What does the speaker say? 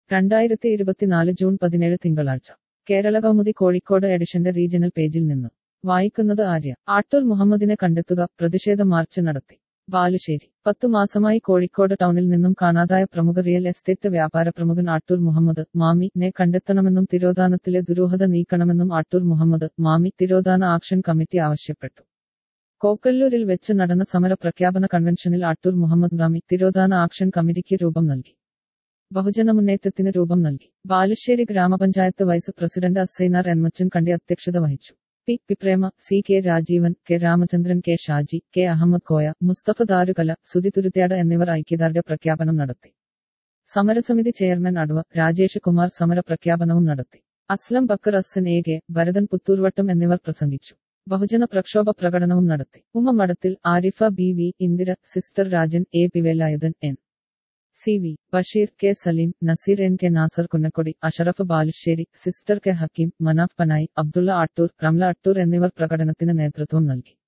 രണ്ടായിരത്തി ഇരുപത്തിനാല് ജൂൺ പതിനേഴ് തിങ്കളാഴ്ച കേരള കൗമുദി കോഴിക്കോട് എഡിഷന്റെ റീജിയണൽ പേജിൽ നിന്ന് വായിക്കുന്നത് ആര്യ ആട്ടൂർ മുഹമ്മദിനെ കണ്ടെത്തുക പ്രതിഷേധ മാർച്ച് നടത്തി ബാലുശ്ശേരി പത്തു മാസമായി കോഴിക്കോട് ടൗണിൽ നിന്നും കാണാതായ പ്രമുഖ റിയൽ എസ്റ്റേറ്റ് വ്യാപാര പ്രമുഖൻ ആട്ടൂർ മുഹമ്മദ് മാമി നെ കണ്ടെത്തണമെന്നും തിരോധാനത്തിലെ ദുരൂഹത നീക്കണമെന്നും ആട്ടൂർ മുഹമ്മദ് മാമി തിരോധാന ആക്ഷൻ കമ്മിറ്റി ആവശ്യപ്പെട്ടു കോക്കല്ലൂരിൽ വെച്ച് നടന്ന സമര പ്രഖ്യാപന കൺവെൻഷനിൽ ആട്ടൂർ മുഹമ്മദ് റാമി തിരോധാന ആക്ഷൻ കമ്മിറ്റിക്ക് രൂപം നൽകി ബഹുജന മുന്നേറ്റത്തിന് രൂപം നൽകി ബാലുശ്ശേരി ഗ്രാമപഞ്ചായത്ത് വൈസ് പ്രസിഡന്റ് അസൈനാർ എൻമച്ചൻ കണ്ടി അധ്യക്ഷത വഹിച്ചു P P Prema C K Rajeevan K Ramachandran K Shaji K Ahammad Koya Mustafa Darukala Sudhi Thuruthyad എന്നിവർ ഐക്യദാർഢ്യ പ്രഖ്യാപനം നടത്തി സമരസമിതി ചെയർമാൻ അടവ രാജേഷ് കുമാർ സമര പ്രഖ്യാപനവും നടത്തി അസ്ലം ബക്കർ അസൻ എ കെ ഭരതൻ പുത്തൂർവട്ടം എന്നിവർ പ്രസംഗിച്ചു ബഹുജന പ്രക്ഷോഭ പ്രകടനവും നടത്തി ഉമ്മ Madathil Arifa B V Indira sister Rajan A P Velayudhan N C V Basheer K Saleem Naseer N K Nasar Kunnakkodi Ashraf Balussery sister K Hakeem Manaf Panayi Abdulla Attur Ramla Attur എന്നിവർ പ്രകടനത്തിന് നേതൃത്വം നൽകി